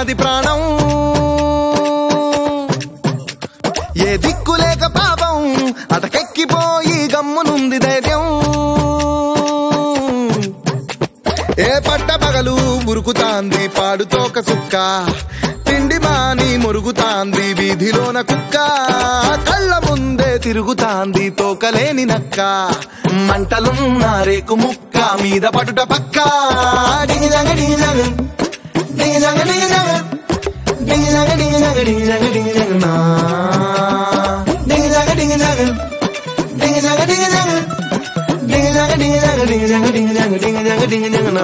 ఉన్నది ప్రాణం ఏ దిక్కు లేక పాపం అటకెక్కిపోయి గమ్మునుంది ధైర్యం ఏ పట్ట పగలు ఉరుకుతాంది పాడుతోక సుక్క తిండి మాని మురుగుతాంది వీధిలోన కుక్క కళ్ళ ముందే తిరుగుతాంది తోకలేని నక్క మంటలున్న రేకు ముక్క మీద పటుట పక్క డిగిజగ డిగిజగ డిగిజగ డిగిజగ డిగిజగ డిగిజగ డిగిజగ డిగిజగ నా డిగిజగ డిగిజగ డిగిజగ డిగిజగ డిగిజగ డిగిజగ డిగిజగ డిగిజగ డిగిజగ డిగిజగ నా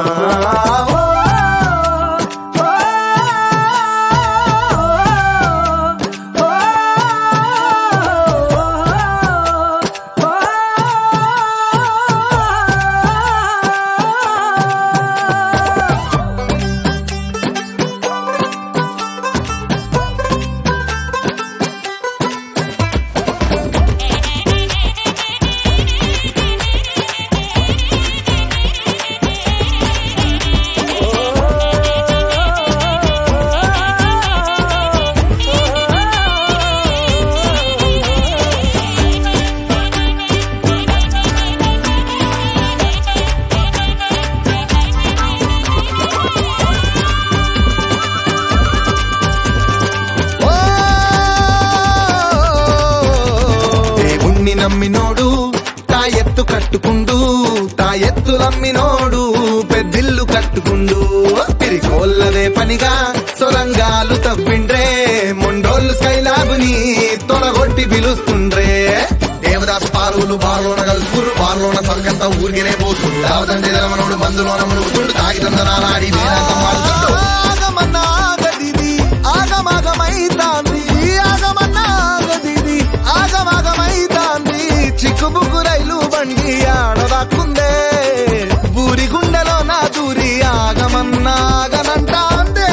దేవుణ్ణి నమ్మినోడు తా ఎత్తు కట్టుకుండు తా ఎత్తులమ్మినోడు పెద్దిల్లు కట్టుకుండు పిరికోళ్ళదే పనిగా సొరంగాలు తవ్విండ్రే మొండోళ్ళు స్కైలాబుని తొలగొట్టి పిలుస్తుండ్రే దేవదాసు పారులు బార్లోన కలుసుకురు బార్లోన సరికంత ఊరికినే పోతుండు దావతండి మనోడు మందులోన మునుగుతుండు తాగి తందనాలాడి వేదాంతం వాడుతుండు ఆగమన్నాగదిది ఆగమాగమైతాంది ఆగమన్నాగదిది ఆగమాగమైతాంది చిక్కుబుక్కు రైలు బండి ఆడదాక్కుందే ఊరి గుండెలో నా దూరి ఆగమన్నాగనంటాందే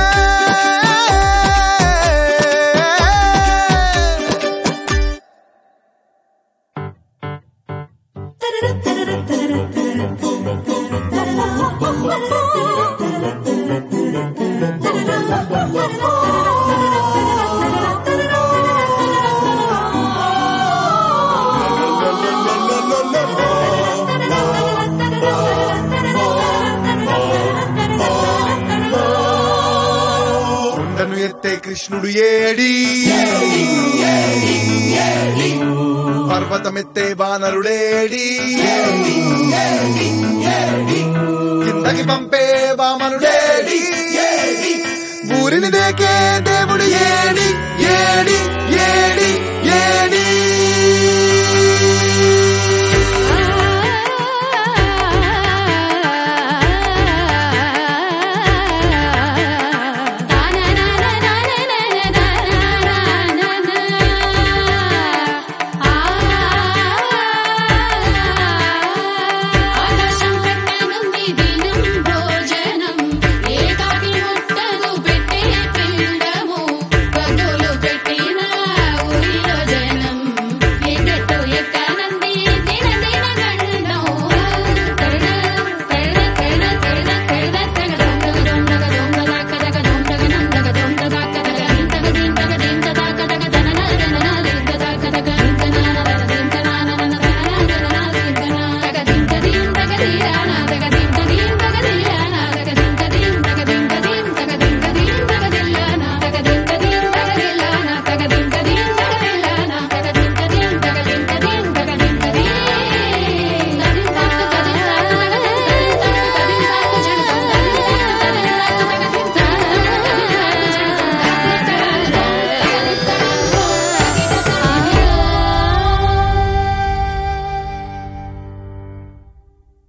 కొండను ఎత్తే కృష్ణుడు ఏడి పర్వతమెత్తే బానరుడేడి కిందకి పంపే వామనుడేడి ఊరిని దేకే